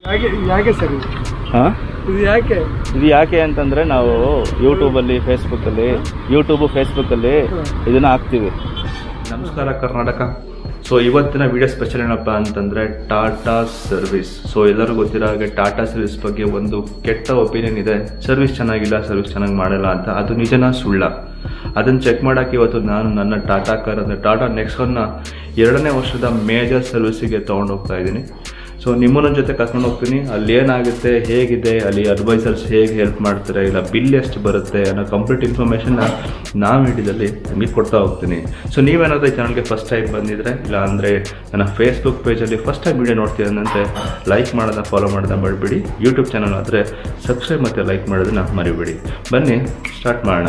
ಯಾಕೆ ಯಾಕೆ ಸರ್ ಇದು ಹಾಂ ಇದು ಯಾಕೆ ಇದು ಯಾಕೆ ಅಂತಂದರೆ ನಾವು ಯೂಟ್ಯೂಬಲ್ಲಿ ಫೇಸ್ಬುಕ್ಕಲ್ಲಿ ಯೂಟ್ಯೂಬು ಫೇಸ್ಬುಕ್ಕಲ್ಲಿ ಇದನ್ನು ಹಾಕ್ತೀವಿ ನಮಸ್ಕಾರ ಕರ್ನಾಟಕ ಸೊ ಇವತ್ತಿನ ವಿಡಿಯೋ ಸ್ಪೆಷಲ್ ಏನಪ್ಪ ಅಂತಂದರೆ ಟಾಟಾ ಸರ್ವಿಸ್ ಸೊ ಎಲ್ಲರಿಗೂ ಗೊತ್ತಿರೋ ಹಾಗೆ ಟಾಟಾ ಸರ್ವಿಸ್ ಬಗ್ಗೆ ಒಂದು ಕೆಟ್ಟ ಒಪಿನಿಯನ್ ಇದೆ ಸರ್ವಿಸ್ ಚೆನ್ನಾಗಿಲ್ಲ ಸರ್ವಿಸ್ ಚೆನ್ನಾಗಿ ಮಾಡಲ್ಲ ಅಂತ ಅದು ನಿಜನಾ ಸುಳ್ಳ ಅದನ್ನು ಚೆಕ್ ಮಾಡೋಕ್ಕೆ ಇವತ್ತು ನಾನು ನನ್ನ ಟಾಟಾ ಕಾರ್ ಅಂದರೆ ಟಾಟಾ ನೆಕ್ಸನ್ನ ಎರಡನೇ ವರ್ಷದ ಮೇಜರ್ ಸರ್ವಿಸಿಗೆ ತೊಗೊಂಡು ಹೋಗ್ತಾ ಇದ್ದೀನಿ ಸೊ ನಿಮ್ಮನ್ನ ಜೊತೆ ಕರ್ಕೊಂಡು ಹೋಗ್ತೀನಿ ಅಲ್ಲಿ ಏನಾಗುತ್ತೆ ಹೇಗಿದೆ ಅಲ್ಲಿ ಅಡ್ವೈಸರ್ಸ್ ಹೇಗೆ ಹೆಲ್ಪ್ ಮಾಡ್ತಾರೆ ಇಲ್ಲ ಬಿಲ್ ಎಷ್ಟು ಬರುತ್ತೆ ಅನ್ನೋ ಕಂಪ್ಲೀಟ್ ಇನ್ಫಾರ್ಮೇಷನ್ನ ನಾವು ಹಿಡಿದಲ್ಲಿ ನಿಮಗೆ ಕೊಡ್ತಾ ಹೋಗ್ತೀನಿ ಸೊ ನೀವೇನಾದರೂ ಈ ಚಾನಲ್ಗೆ ಫಸ್ಟ್ ಟೈಮ್ ಬಂದಿದ್ರೆ ಇಲ್ಲ ಅಂದರೆ ನನ್ನ ಫೇಸ್ಬುಕ್ ಪೇಜಲ್ಲಿ ಫಸ್ಟ್ ಟೈಮ್ ವೀಡಿಯೋ ನೋಡ್ತೀರಂತೆ ಲೈಕ್ ಮಾಡೋದನ್ನ ಫಾಲೋ ಮಾಡೋದನ್ನ ಮಾಡಿಬಿಡಿ ಯೂಟ್ಯೂಬ್ ಚಾನಲ್ ಆದರೆ ಸಬ್ಸ್ಕ್ರೈಬ್ ಮತ್ತು ಲೈಕ್ ಮಾಡೋದನ್ನ ಮರಿಬೇಡಿ ಬನ್ನಿ ಸ್ಟಾರ್ಟ್ ಮಾಡೋಣ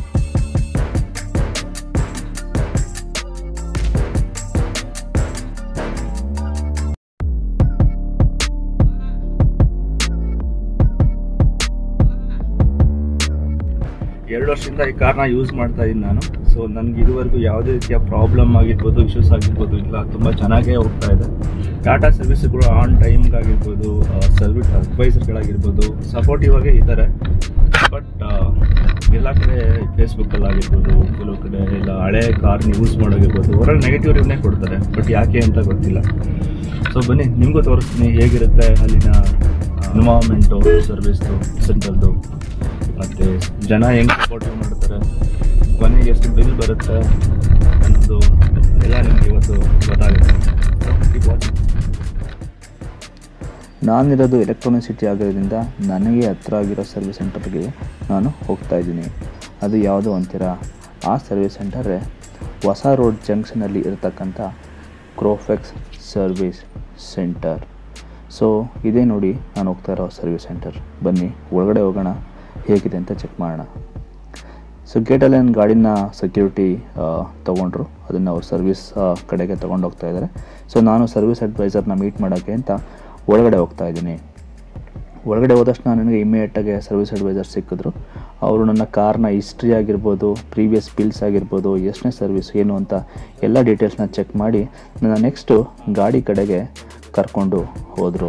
ಎರಡು ವರ್ಷದಿಂದ ಈ ಕಾರ್ನ ಯೂಸ್ ಮಾಡ್ತಾ ಇದ್ದೀನಿ ನಾನು ಸೊ ನನಗೆ ಇದುವರೆಗೂ ಯಾವುದೇ ರೀತಿಯ ಪ್ರಾಬ್ಲಮ್ ಆಗಿರ್ಬೋದು ಇಶ್ಯೂಸ್ ಆಗಿರ್ಬೋದು ಇಲ್ಲ ತುಂಬ ಚೆನ್ನಾಗೇ ಹೋಗ್ತಾ ಇದೆ ಟಾಟಾ ಸರ್ವಿಸ್ಗಳು ಆನ್ ಟೈಮ್ಗಾಗಿರ್ಬೋದು ಸರ್ವಿಸ್ ಅಡ್ವೈಸರ್ಗಳಾಗಿರ್ಬೋದು ಸಪೋರ್ಟಿವ್ ಆಗೇ ಇದ್ದಾರೆ ಬಟ್ ಎಲ್ಲ ಕಡೆ ಫೇಸ್ಬುಕ್ಕಲ್ಲಿ ಆಗಿರ್ಬೋದು ಕೆಲವು ಕಡೆ ಇಲ್ಲ ಹಳೆ ಕಾರ್ನ ಯೂಸ್ ಮಾಡೋಗಿರ್ಬೋದು ಅವರಲ್ಲಿ ನೆಗೆಟಿವ್ ರಿವ್ನೇ ಕೊಡ್ತಾರೆ ಬಟ್ ಯಾಕೆ ಅಂತ ಗೊತ್ತಿಲ್ಲ ಸೊ ಬನ್ನಿ ನಿಮಗೂ ತೋರಿಸ್ತೀನಿ ಹೇಗಿರುತ್ತೆ ಅಲ್ಲಿನ ಎನ್ವಾಮೆಂಟು ಸರ್ವಿಸ್ದು ಸೆಂಟರ್ದು ಮತ್ತು ಜನ ಹೆಂಗೆ ಸಪೋರ್ಟಿವ್ ಮಾಡ್ತಾರೆ ಕೊನೆಗೆ ಎಷ್ಟು ಬಿಲ್ ಬರುತ್ತೆ ಅನ್ನೋದು ಎಲ್ಲ ನಿಮಗೆ ಇವತ್ತು ಗೊತ್ತಾಗುತ್ತೆ Keep watching. ನಾನಿರೋದು ಎಲೆಕ್ಟ್ರಾನಿಕ್ ಸಿಟಿ ಆಗೋದ್ರಿಂದ ನನಗೆ ಹತ್ರ ಆಗಿರೋ ಸರ್ವಿಸ್ ಸೆಂಟರ್ಗೆ ನಾನು ಹೋಗ್ತಾ ಇದ್ದೀನಿ ಅದು ಯಾವುದು ಅಂತೀರಾ ಆ ಸರ್ವಿಸ್ ಸೆಂಟರೇ ಹೊಸ ರೋಡ್ ಜಂಕ್ಷನಲ್ಲಿ ಇರತಕ್ಕಂಥ ಕ್ರೋಫೆಕ್ಸ್ ಸರ್ವಿಸ್ ಸೆಂಟರ್ ಸೊ ಇದೇ ನೋಡಿ ನಾನು ಹೋಗ್ತಾ ಇರೋ ಸರ್ವಿಸ್ ಸೆಂಟರ್ ಬನ್ನಿ ಒಳಗಡೆ ಹೋಗೋಣ ಹೇಗಿದೆ ಅಂತ ಚೆಕ್ ಮಾಡೋಣ ಸೊ ಗೇಟಲ್ಲಿ ನನ್ನ ಗಾಡಿನ ಸೆಕ್ಯೂರಿಟಿ ತೊಗೊಂಡ್ರು ಅದನ್ನು ಅವ್ರು ಸರ್ವಿಸ್ ಕಡೆಗೆ ತೊಗೊಂಡು ಹೋಗ್ತಾ ಇದ್ದಾರೆ ಸೊ ನಾನು ಸರ್ವಿಸ್ ಅಡ್ವೈಸರ್ನ ಮೀಟ್ ಮಾಡೋಕ್ಕೆ ಅಂತ ಒಳಗಡೆ ಹೋಗ್ತಾ ಇದ್ದೀನಿ ಒಳಗಡೆ ಹೋದ ತಕ್ಷಣ ನನಗೆ ಇಮಿಡಿಯೇಟಾಗಿ ಸರ್ವಿಸ್ ಅಡ್ವೈಸರ್ ಸಿಕ್ಕಿದ್ರು ಅವರು ನನ್ನ ಕಾರ್ನ ಹಿಸ್ಟ್ರಿ ಆಗಿರ್ಬೋದು ಪ್ರೀವಿಯಸ್ ಬಿಲ್ಸ್ ಆಗಿರ್ಬೋದು ಎಷ್ಟನೇ ಸರ್ವಿಸ್ ಏನು ಅಂತ ಎಲ್ಲ ಡೀಟೇಲ್ಸ್ನ ಚೆಕ್ ಮಾಡಿ ನನ್ನ ನೆಕ್ಸ್ಟು ಗಾಡಿ ಕಡೆಗೆ ಕರ್ಕೊಂಡು ಹೋದರು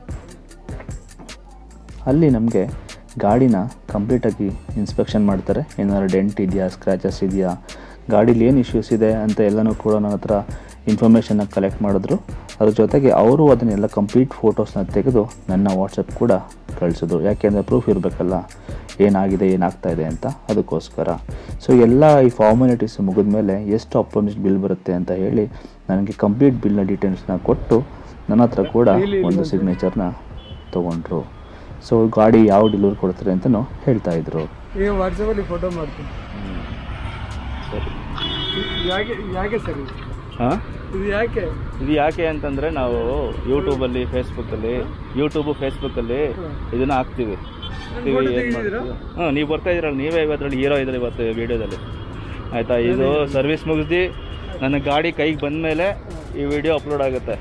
ಅಲ್ಲಿ ನಮಗೆ ಗಾಡಿನ ಕಂಪ್ಲೀಟಾಗಿ ಇನ್ಸ್ಪೆಕ್ಷನ್ ಮಾಡ್ತಾರೆ ಏನಾದ್ರು ಡೆಂಟ್ ಇದೆಯಾ ಸ್ಕ್ರ್ಯಾಚಸ್ ಇದೆಯಾ ಗಾಡೀಲಿ ಏನು ಇಶ್ಯೂಸ್ ಇದೆ ಅಂತ ಎಲ್ಲನೂ ಕೂಡ ನನ್ನ ಹತ್ರ ಇನ್ಫಾರ್ಮೇಷನ್ನ ಕಲೆಕ್ಟ್ ಮಾಡಿದ್ರು ಅದ್ರ ಜೊತೆಗೆ ಅವರು ಅದನ್ನೆಲ್ಲ ಕಂಪ್ಲೀಟ್ ಫೋಟೋಸ್ನ ತೆಗೆದು ನನ್ನ ವಾಟ್ಸಪ್ ಕೂಡ ಕಳಿಸಿದ್ರು ಯಾಕೆಂದರೆ ಪ್ರೂಫ್ ಇರಬೇಕಲ್ಲ ಏನಾಗಿದೆ ಏನಾಗ್ತಾ ಇದೆ ಅಂತ ಅದಕ್ಕೋಸ್ಕರ ಸೊ ಎಲ್ಲ ಈ ಫಾರ್ಮಾಲಿಟೀಸ್ ಮುಗಿದ ಮೇಲೆ ಎಷ್ಟು ಅಪ್ರೋನಿಸ್ಟ್ ಬಿಲ್ ಬರುತ್ತೆ ಅಂತ ಹೇಳಿ ನನಗೆ ಕಂಪ್ಲೀಟ್ ಬಿಲ್ನ ಡೀಟೇಲ್ಸ್ನ ಕೊಟ್ಟು ನನ್ನ ಹತ್ರ ಕೂಡ ಒಂದು ಸಿಗ್ನೇಚರ್ನ ತೊಗೊಂಡ್ರು ಸೊ ಗಾಡಿ ಯಾವ ಡೆಲಿವರಿ ಕೊಡ್ತಾರೆ ಅಂತಲೂ ಹೇಳ್ತಾ ಇದ್ರು ಈಗ ವಾಟ್ಸಪ್ಪಲ್ಲಿ ಫೋಟೋ ಮಾಡ್ತೀನಿ ಸರಿ ಇದು ಯಾಕೆ ಯಾಕೆ ಸರ್ ಇದು ಹಾಂ ಇದು ಯಾಕೆ ಇದು ಯಾಕೆ ಅಂತಂದರೆ ನಾವು ಯೂಟ್ಯೂಬಲ್ಲಿ ಫೇಸ್ಬುಕ್ಕಲ್ಲಿ ಯೂಟ್ಯೂಬು ಫೇಸ್ಬುಕ್ಕಲ್ಲಿ ಇದನ್ನು ಹಾಕ್ತೀವಿ photo ತೆಗ್ದಿದ್ದೀರಾ? ಹಾಂ ನೀವು ಬರ್ತಾ ಇದ್ದೀರಲ್ಲ ನೀವೇ ಇವತ್ತರಲ್ಲಿ ಹೀರೋ ಇದ್ದಾರೆ ಇವತ್ತು ವಿಡಿಯೋದಲ್ಲಿ ಆಯಿತಾ ಇದು ಸರ್ವಿಸ್ ಮುಗಿಸಿ ನನ್ನ ಗಾಡಿ ಕೈಗೆ ಬಂದ ಮೇಲೆ ಈ ವಿಡಿಯೋ ಅಪ್ಲೋಡ್ ಆಗುತ್ತೆ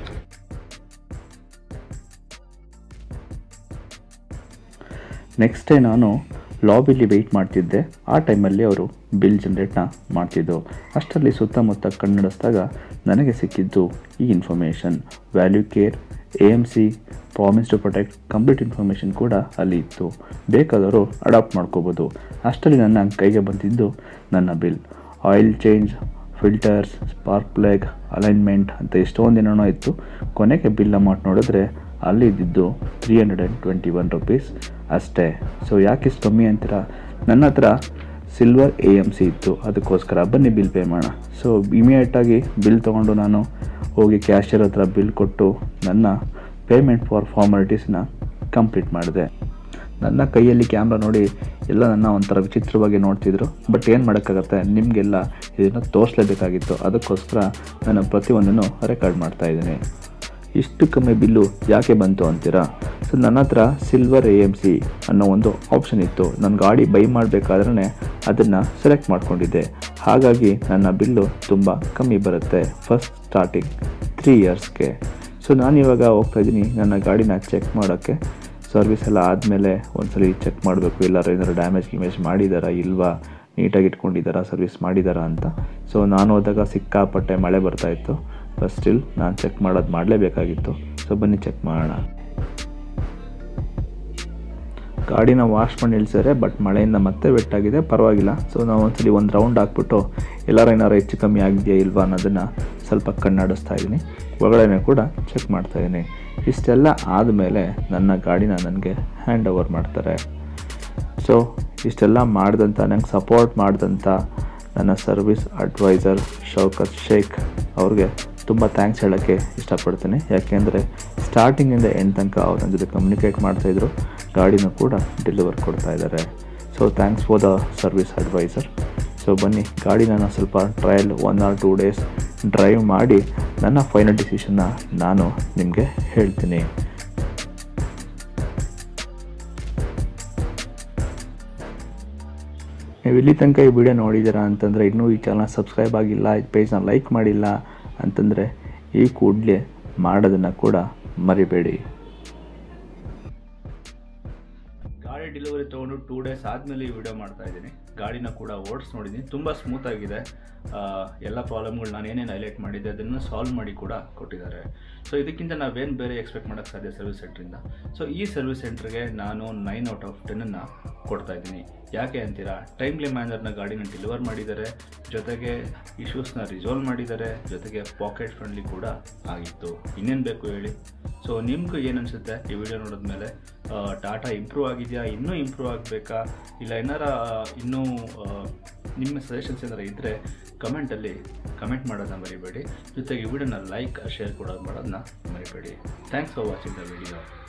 ನೆಕ್ಸ್ಟ್ ಡೇ ನಾನು ಲಾಬಿಲಿ ವೆಯ್ಟ್ ಮಾಡ್ತಿದ್ದೆ ಆ ಟೈಮಲ್ಲಿ ಅವರು ಬಿಲ್ ಜನ್ರೇಟ್ನ ಮಾಡ್ತಿದ್ದು ಅಷ್ಟರಲ್ಲಿ ಸುತ್ತಮುತ್ತ ಕಣ್ಣಡಿಸಿದಾಗ ನನಗೆ ಸಿಕ್ಕಿದ್ದು ಈ information value care A M C promise to protect complete information ಕೂಡ ಅಲ್ಲಿ ಇತ್ತು ಬೇಕಾದವರು ಅಡಾಪ್ಟ್ ಮಾಡ್ಕೋಬೋದು ಅಷ್ಟರಲ್ಲಿ ನನ್ನ ಕೈಗೆ ಬಂದಿದ್ದು ನನ್ನ bill oil change filters spark plug alignment ಅಂತ ಎಷ್ಟೊಂದು ಏನೇನೋ ಇತ್ತು ಕೊನೆಗೆ ಬಿಲ್ ಅಮೌಂಟ್ ನೋಡಿದ್ರೆ ಅಲ್ಲಿ ಇದ್ದಿದ್ದು three hundred and twenty one rupees ಅಷ್ಟೇ ಸೊ ಯಾಕೆ ಇಷ್ಟು ಕಮ್ಮಿ ಅಂತೀರಾ ನನ್ನ ಹತ್ರ ಸಿಲ್ವರ್ ಎ ಎಮ್ ಸಿ ಇತ್ತು ಅದಕ್ಕೋಸ್ಕರ ಬನ್ನಿ ಬಿಲ್ ಪೇ ಮಾಡೋಣ ಸೊ ಇಮಿಡಿಯೇಟಾಗಿ ಬಿಲ್ ತೊಗೊಂಡು ನಾನು ಹೋಗಿ ಕ್ಯಾಶಿಯರ್ ಹತ್ರ ಬಿಲ್ ಕೊಟ್ಟು ನನ್ನ ಪೇಮೆಂಟ್ ಫಾರ್ ಫಾರ್ಮಾಲಿಟೀಸ್ನ ಕಂಪ್ಲೀಟ್ ಮಾಡಿದೆ ನನ್ನ ಕೈಯಲ್ಲಿ ಕ್ಯಾಮ್ರಾ ನೋಡಿ ಎಲ್ಲ ನನ್ನ ಒಂಥರ ವಿಚಿತ್ರವಾಗಿ ನೋಡ್ತಿದ್ರು ಬಟ್ ಏನು ಮಾಡೋಕ್ಕಾಗತ್ತೆ ನಿಮಗೆಲ್ಲ ಇದನ್ನು ತೋರಿಸ್ಲೇಬೇಕಾಗಿತ್ತು ಅದಕ್ಕೋಸ್ಕರ ನಾನು ಪ್ರತಿಯೊಂದನ್ನು ರೆಕಾರ್ಡ್ ಮಾಡ್ತಾ ಇದ್ದೀನಿ ಇಷ್ಟು ಕಮ್ಮಿ ಬಿಲ್ಲು ಯಾಕೆ ಬಂತು ಅಂತೀರಾ ಸೊ ನನ್ನ ಹತ್ರ ಸಿಲ್ವರ್ ಎ ಎಮ್ ಸಿ ಅನ್ನೋ ಒಂದು ಆಪ್ಷನ್ ಇತ್ತು ನನ್ನ ಗಾಡಿ ಬೈ ಮಾಡಬೇಕಾದ್ರೆ ಅದನ್ನು ಸೆಲೆಕ್ಟ್ ಮಾಡ್ಕೊಂಡಿದ್ದೆ ಹಾಗಾಗಿ ನನ್ನ ಬಿಲ್ಲು ತುಂಬ ಕಮ್ಮಿ ಬರುತ್ತೆ ಫಸ್ಟ್ ಸ್ಟಾರ್ಟಿಂಗ್ ತ್ರೀ ಇಯರ್ಸ್ಗೆ ಸೊ ನಾನು ಇವಾಗ ಹೋಗ್ತಾ ಇದ್ದೀನಿ ನನ್ನ ಗಾಡಿನ ಚೆಕ್ ಮಾಡೋಕ್ಕೆ ಸರ್ವಿಸ್ ಎಲ್ಲ ಆದಮೇಲೆ ಒಂದ್ಸಲಿ ಚೆಕ್ ಮಾಡಬೇಕು ಎಲ್ಲರೂ ಏನಾದ್ರು ಡ್ಯಾಮೇಜ್ ಗಿಮೇಜ್ ಮಾಡಿದಾರಾ ಇಲ್ವಾ ನೀಟಾಗಿ ಇಟ್ಕೊಂಡಿದ್ದಾರಾ ಸರ್ವಿಸ್ ಮಾಡಿದಾರಾ ಅಂತ ಸೊ ನಾನು ಹೋದಾಗ ಸಿಕ್ಕಾಪಟ್ಟೆ ಮಳೆ ಬರ್ತಾ ಇತ್ತು ಬಟ್ ಸ್ಟಿಲ್ ನಾನು ಚೆಕ್ ಮಾಡೋದು ಮಾಡಲೇಬೇಕಾಗಿತ್ತು ಸೊ ಬನ್ನಿ ಚೆಕ್ ಮಾಡೋಣ ಗಾಡಿನ ವಾಶ್ ಮಾಡಿ ನಿಲ್ಸಿದ್ರೆ ಬಟ್ ಮಳೆಯಿಂದ ಮತ್ತೆ ವೆಟ್ಟಾಗಿದೆ ಪರವಾಗಿಲ್ಲ ಸೊ ನಾವು ಒಂದ್ಸಲಿ ಒಂದು ರೌಂಡ್ ಹಾಕ್ಬಿಟ್ಟು ಎಲ್ಲಾರ ಏನಾರು ಹೆಚ್ಚು ಕಮ್ಮಿ ಆಗಿದೆಯಾ ಇಲ್ವಾ ಅನ್ನೋದನ್ನು ಸ್ವಲ್ಪ ಕಣ್ಣಾಡಿಸ್ತಾ ಇದ್ದೀನಿ ಒಳಗಡೆ ಕೂಡ ಚೆಕ್ ಮಾಡ್ತಾ ಇದ್ದೀನಿ ಇಷ್ಟೆಲ್ಲ ಆದಮೇಲೆ ನನ್ನ ಗಾಡಿನ ನನಗೆ ಹ್ಯಾಂಡ್ ಓವರ್ ಮಾಡ್ತಾರೆ ಸೊ ಇಷ್ಟೆಲ್ಲ ಮಾಡಿದಂಥ ನಂಗೆ ಸಪೋರ್ಟ್ ಮಾಡಿದಂಥ ನನ್ನ ಸರ್ವಿಸ್ ಅಡ್ವೈಸರ್ ಶೌಕತ್ ಶೇಖ್ ಅವ್ರಿಗೆ ತುಂಬ ಥ್ಯಾಂಕ್ಸ್ ಹೇಳೋಕ್ಕೆ ಇಷ್ಟಪಡ್ತೀನಿ ಯಾಕೆಂದರೆ ಸ್ಟಾರ್ಟಿಂಗಿಂದ ಎಂಡ್ ತನಕ ಅವ್ರ ನನ್ನ ಜೊತೆ ಕಮ್ಯುನಿಕೇಟ್ ಮಾಡ್ತಾಯಿದ್ರು ಗಾಡಿನೂ ಕೂಡ ಡೆಲಿವರ್ ಕೊಡ್ತಾ ಇದ್ದಾರೆ so thanks for the service advisor so ಬನ್ನಿ ಗಾಡಿನ ನಾನು ಸ್ವಲ್ಪ trial one or two days drive ಮಾಡಿ ನನ್ನ ಫೈನಲ್ ಡಿಸಿಷನ್ನ ನಾನು ನಿಮಗೆ ಹೇಳ್ತೀನಿ ನೀವು ಇಲ್ಲಿ ತನಕ ಈ ವಿಡಿಯೋ ನೋಡಿದ್ದೀರಾ ಅಂತಂದರೆ ಇನ್ನೂ ಈ ಚಾನಲ್ ಸಬ್ಸ್ಕ್ರೈಬ್ ಆಗಿಲ್ಲ ಈ ಪೇಜ್ನ ಲೈಕ್ ಮಾಡಿಲ್ಲ ಅಂತಂದರೆ ಈ ಕೂಡಲೇ ಮಾಡೋದನ್ನು ಕೂಡ ಮರಿಬೇಡಿ ಗಾಡಿ ಡೆಲಿವರಿ ತೊಗೊಂಡು ಟೂ ಡೇಸ್ ಆದಮೇಲೆ ಈ ವಿಡಿಯೋ ಮಾಡ್ತಾ ಇದ್ದೀನಿ ಗಾಡಿನ ಕೂಡ ಓಡಿಸ್ ನೋಡಿದ್ದೀನಿ ತುಂಬ ಸ್ಮೂತ್ ಆಗಿದೆ ಆ, ಎಲ್ಲ ಪ್ರಾಬ್ಲಮ್ಗಳು ನಾನು ಏನೇನು ಹೈಲೈಟ್ ಮಾಡಿದ್ದೆ ಅದನ್ನು ಸಾಲ್ವ್ ಮಾಡಿ ಕೂಡ ಕೊಟ್ಟಿದ್ದಾರೆ ಸೊ ಇದಕ್ಕಿಂತ ನಾವೇನು ಬೇರೆ ಎಕ್ಸ್ಪೆಕ್ಟ್ ಮಾಡೋಕ್ಕೆ ಸಾಧ್ಯ ಸರ್ವಿಸ್ ಸೆಂಟ್ರಿಂದ ಸೊ ಈ ಸರ್ವಿಸ್ ಸೆಂಟ್ರಿಗೆ ನಾನು ನೈನ್ ಔಟ್ ಆಫ್ ಟೆನ್ನನ್ನು ಕೊಡ್ತಾ ಇದ್ದೀನಿ ಯಾಕೆ ಅಂತೀರಾ ಟೈಮ್ಲಿ ಮ್ಯಾನರ್ನ ಗಾಡಿನ ಡೆಲಿವರ್ ಮಾಡಿದ್ದಾರೆ ಜೊತೆಗೆ ಇಶ್ಯೂಸ್ನ ರಿಸಾಲ್ವ್ ಮಾಡಿದ್ದಾರೆ ಜೊತೆಗೆ ಪಾಕೆಟ್ ಫ್ರೆಂಡ್ಲಿ ಕೂಡ ಆಗಿತ್ತು ಇನ್ನೇನು ಬೇಕು ಹೇಳಿ ಸೊ ನಿಮ್ಗೆ ಏನು ಅನಿಸುತ್ತೆ ಈ ವಿಡಿಯೋ ನೋಡಿದ್ಮೇಲೆ ಟಾಟಾ ಇಂಪ್ರೂವ್ ಆಗಿದೆಯಾ ಇನ್ನೂ ಇಂಪ್ರೂವ್ ಆಗಬೇಕಾ ಇಲ್ಲ ಏನಾರ ಇನ್ನೂ ಆ, ನಿಮ್ಮ ಸಜೆಷನ್ಸ್ ಏನಾರ ಇದ್ದರೆ ಕಮೆಂಟಲ್ಲಿ ಕಮೆಂಟ್ ಮಾಡೋದನ್ನ ಮರಿಬೇಡಿ ಜೊತೆಗೆ ಈ ವಿಡಿಯೋನ ಲೈಕ್ ಶೇರ್ ಕೂಡ ಮಾಡೋದನ್ನ ಮರಿಬೇಡಿ thanks for watching the video